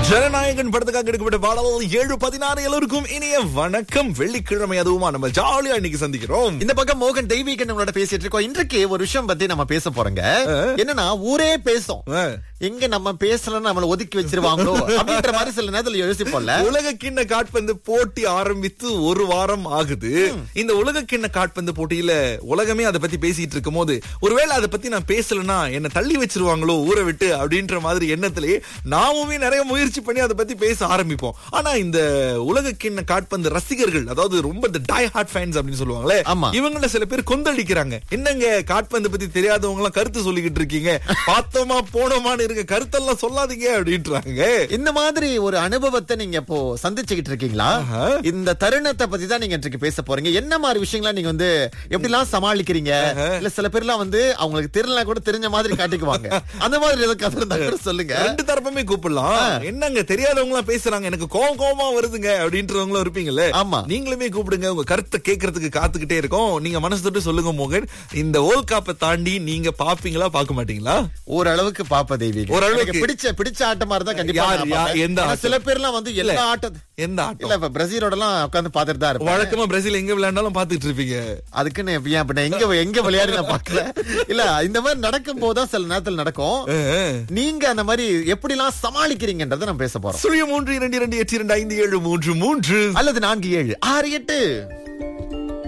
ஜனநாயகன் படத்துக்காக எடுக்கப்பட்ட பாடல் ஏழு பதினாறு எல்லோருக்கும் இனிய வணக்கம் வெள்ளிக்கிழமை அதுவுமா நம்ம ஜாலியா இன்னைக்கு சந்திக்கிறோம் இந்த பக்கம் மோகன் தெய்வீகன் நம்மளோட பேசிட்டு இருக்கோம் இன்றைக்கு ஒரு விஷயம் பத்தி நம்ம பேச போறோங்க என்னன்னா ஊரே பேசும் ஆ. எங்க நம்ம பேசலன்னு நம்மள ஒதுக்கி வச்சிருவாங்களோ அப்படின்ற மாதிரி சில நேரத்துல யோசிப்போம்ல உலக கிண்ண காட்பந்து போட்டி ஆரம்பித்து ஒரு வாரம் ஆகுது இந்த உலக கிண்ண காட்பந்து போட்டியில உலகமே அதை பத்தி பேசிட்டு இருக்கும் போது ஒருவேளை அதை பத்தி நான் பேசலன்னா என்ன தள்ளி வச்சிருவாங்களோ ஊரை விட்டு அப்படின்ற மாதிரி எண்ணத்திலேயே நாமுமே நிறைய முயற்சி பண்ணி அதை பத்தி பேச ஆரம்பிப்போம் ஆனா இந்த உலக கிண்ண காட்பந்து ரசிகர்கள் அதாவது ரொம்ப இந்த டை ஹார்ட் ஃபேன்ஸ் அப்படின்னு சொல்லுவாங்களே ஆமா. இவங்கள சில பேர் கொந்தளிக்கிறாங்க என்னங்க காட்பந்து பத்தி தெரியாதவங்க எல்லாம் கருத்து சொல்லிக்கிட்டு இருக்கீங்க பார்த்தோமா போனோமான்னு இருக்க கருத்தெல்லாம் சொல்லாதீங்க அப்படின்றாங்க இந்த மாதிரி ஒரு அனுபவத்தை நீங்க இப்போ சந்திச்சுக்கிட்டு இருக்கீங்களா ஆஹா. இந்த தருணத்தை பத்தி தான் நீங்க இன்றைக்கு பேச போறீங்க என்ன மாதிரி விஷயங்களா நீங்க வந்து எப்படிலாம் சமாளிக்கிறீங்க இல்ல சில பேர்லாம் வந்து அவங்களுக்கு தெரியல கூட தெரிஞ்ச மாதிரி காட்டிக்குவாங்க அந்த மாதிரி ஏதோ கதை இருந்தா கூட சொல்லுங்க ரெண்டு தரப்புமே கூப்பிடலாம் என்னங்க தெரியாதவங்க எல்லாம் பேசுறாங்க எனக்கு கோவம் கோவமா வருதுங்க அப்படின்றவங்களும் இருப்பீங்கல்ல ஆமா. நீங்களுமே கூப்பிடுங்க உங்க கருத்தை கேட்கறதுக்கு காத்துக்கிட்டே இருக்கோம் நீங்க மனசு தொட்டு சொல்லுங்க மோகன் இந்த வேர்ல்ட் கப்பை தாண்டி நீங்க பாப்பீங்களா பார்க்க மாட்டீங்களா ஓரளவுக்கு பாப்ப தெய்வீக ஓரளவுக்கு. எனக்கு பிடிச்ச பிடிச்ச ஆட்டமா இருந்தா கண்டிப்பா யார், நான் யார், பார்ப்பேன். எந்த ஆனா ஆட்டம்? சில பேர்லாம் வந்து எல்லா ஆட்டம் எந்த ஆட்டம் இல்ல இப்ப பிரசீலோட எல்லாம் உட்கார்ந்து பாத்துட்டு தான் இருப்பேன் வழக்கமா பிரேசில் எங்க விளையாண்டாலும் பாத்துட்டு இருப்பீங்க அதுக்குன்னு இப்ப ஏன் இப்ப நான் எங்க எங்க விளையாடி நான் பாக்கல இல்ல இந்த மாதிரி நடக்கும் போதுதான் சில நேரத்துல நடக்கும் நீங்க அந்த மாதிரி எப்படி எல்லாம் சமாளிக்கிறீங்கன்றத நம்ம பேச போறோம் சுழிய மூன்று இரண்டு இரண்டு எட்டு இரண்டு ஐந்து ஏழு மூன்று மூன்று அல்லது நான்கு ஏழு ஆறு எட்டு